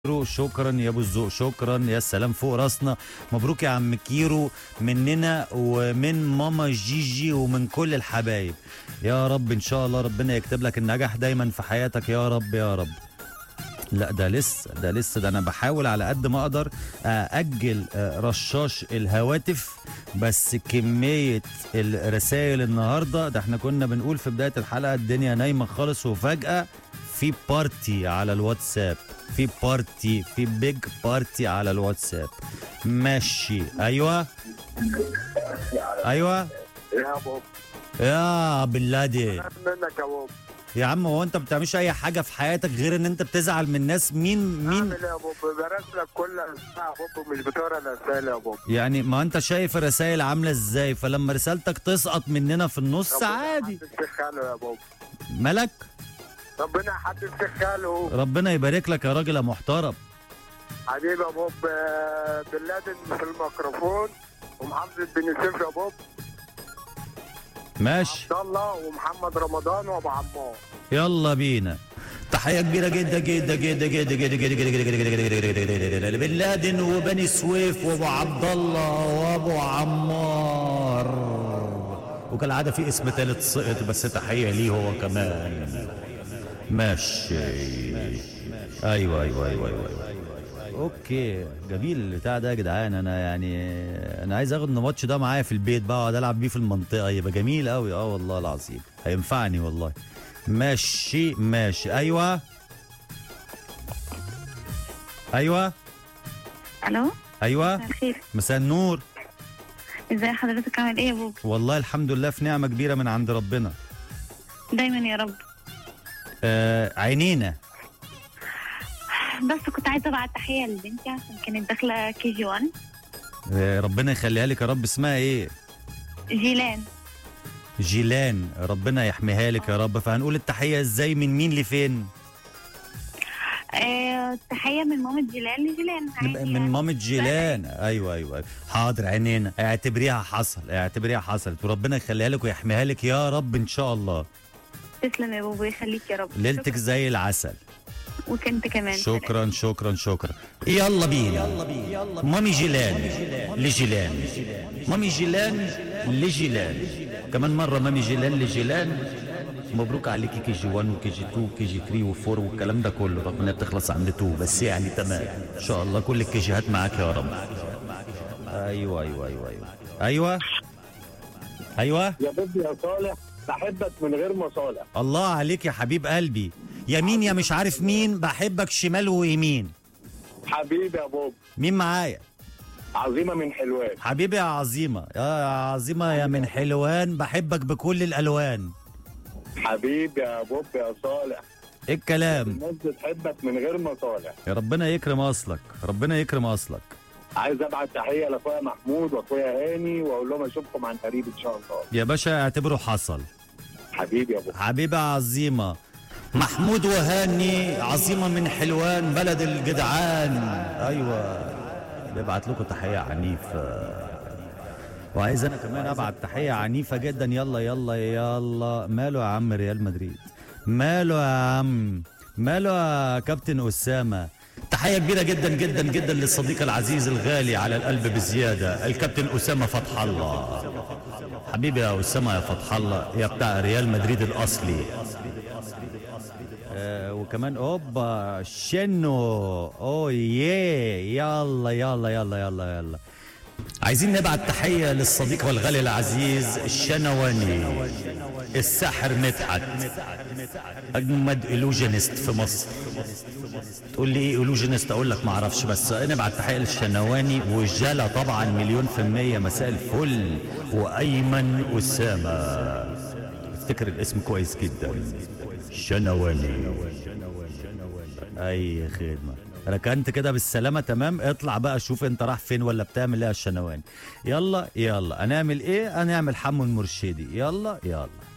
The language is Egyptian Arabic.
كيرو شكرا يا ابو الذوق شكرا يا سلام فوق راسنا مبروك يا عم كيرو مننا ومن ماما جيجي ومن كل الحبايب يا رب ان شاء الله ربنا يكتب لك النجاح دايما في حياتك يا رب يا رب لا ده لسه ده لسه ده انا بحاول على قد ما اقدر اجل رشاش الهواتف بس كميه الرسائل النهارده ده احنا كنا بنقول في بدايه الحلقه الدنيا نايمه خالص وفجاه في بارتي على الواتساب في بارتي في بيج بارتي على الواتساب ماشي ايوه ايوه يا بوب يا بلادي منك يا بوب يا عم هو انت ما بتعملش اي حاجه في حياتك غير ان انت بتزعل من الناس مين مين عامل ايه يا بوب براسلك كل اسبوع يا بوب ومش بتقرا الرسائل يا بوب يعني ما انت شايف الرسائل عامله ازاي فلما رسالتك تسقط مننا في النص ربنا عادي يحدد شيخ خاله يا بوب مالك ربنا يحدد شيخ خاله ربنا يبارك لك يا راجل يا محترم حبيبي يا بوب آه، بن لادن في الميكروفون ومحافظة بني سيف يا بوب ماشي عبد الله ومحمد رمضان وابو عمار يلا بينا تحية كبيرة جدا جدا جدا جدا جدا جدا جدا جدا جدا جدا جدا جدا جدا جدا بن لادن وبني سويف وابو عبد الله وابو عمار وكالعادة في اسم تالت سقط بس تحية ليه هو كمان ماشي ايوه ايوه ايوه ايوه, أيوة. اوكي جميل البتاع ده يا جدعان انا يعني انا عايز اخد الماتش ده معايا في البيت بقى اقعد العب بيه في المنطقه يبقى جميل قوي اه والله العظيم هينفعني والله ماشي ماشي ايوه ايوه الو ايوه مساء الخير مساء النور ازاي حضرتك عامل ايه يا بوب والله الحمد لله في نعمه كبيره من عند ربنا دايما يا رب آه عينينا بس كنت عايزه ابعت تحيه لبنتي عشان كانت داخله كي جي 1 آه ربنا يخليها لك يا رب اسمها ايه جيلان جيلان ربنا يحميها لك يا رب فهنقول التحيه ازاي من مين لفين آه تحيه من مامة جيلان لجيلان عادي من يعني. مامة جيلان ايوه ايوه أيوة. حاضر عينينا اعتبريها حصل اعتبريها حصلت وربنا يخليها لك ويحميها لك يا رب ان شاء الله تسلم يا بوب ويخليك يا رب ليلتك زي العسل وكنت كمان شكرا شكرا شكرا يلا بينا مامي جيلان لجيلان مامي جيلان لجيلان كمان مرة مامي جيلان لجيلان مبروك عليكي كي جي 1 وكي جي 2 وكي جي 3 و4 والكلام ده كله رغم انها بتخلص عند 2 بس يعني تمام ان شاء الله كل الكيجيهات معاك يا رب ايوه ايوه ايوه ايوه ايوه ايوه يا بوب يا صالح بحبك من غير مصالح الله عليك يا حبيب قلبي يمين يا مش عارف مين بحبك شمال ويمين حبيبي يا بوب مين معايا عظيمة من حلوان حبيبي يا عظيمة يا عظيمة يا من حلوان بحبك بكل الألوان حبيبي يا بوب يا صالح ايه الكلام الناس بتحبك من غير مصالح يا ربنا يكرم أصلك ربنا يكرم أصلك عايز ابعت تحيه لاخويا محمود واخويا هاني واقول لهم اشوفكم عن قريب ان شاء الله يا باشا اعتبره حصل حبيبي يا ابو حبيبة عظيمة محمود وهاني عظيمة من حلوان بلد الجدعان أيوة بيبعت لكم تحية عنيفة وعايز أنا كمان أبعت تحية عنيفة جدا يلا يلا يلا ماله يا عم ريال مدريد ماله يا عم ماله يا كابتن أسامة تحية كبيرة جدا جدا جدا للصديق العزيز الغالي على القلب بزيادة الكابتن أسامة فتح الله حبيبي يا أسامة يا فتح الله يا بتاع ريال مدريد الأصلي آه وكمان اوبا شنو اوه ياه يلا يلا يلا يلا يلا عايزين نبعت تحية للصديق والغالي العزيز الشنواني الساحر مدحت أجمد إلوجينست في مصر تقول لي ايه إلوجينست أقول لك معرفش بس نبعت تحية للشنواني وجالة طبعا مليون في المية مساء الفل وأيمن أسامة افتكر الاسم كويس جدا شنواني اي خدمه ركنت كده بالسلامه تمام اطلع بقى شوف انت راح فين ولا بتعمل ايه يا الشنواني يلا يلا هنعمل ايه هنعمل حمو المرشدي يلا يلا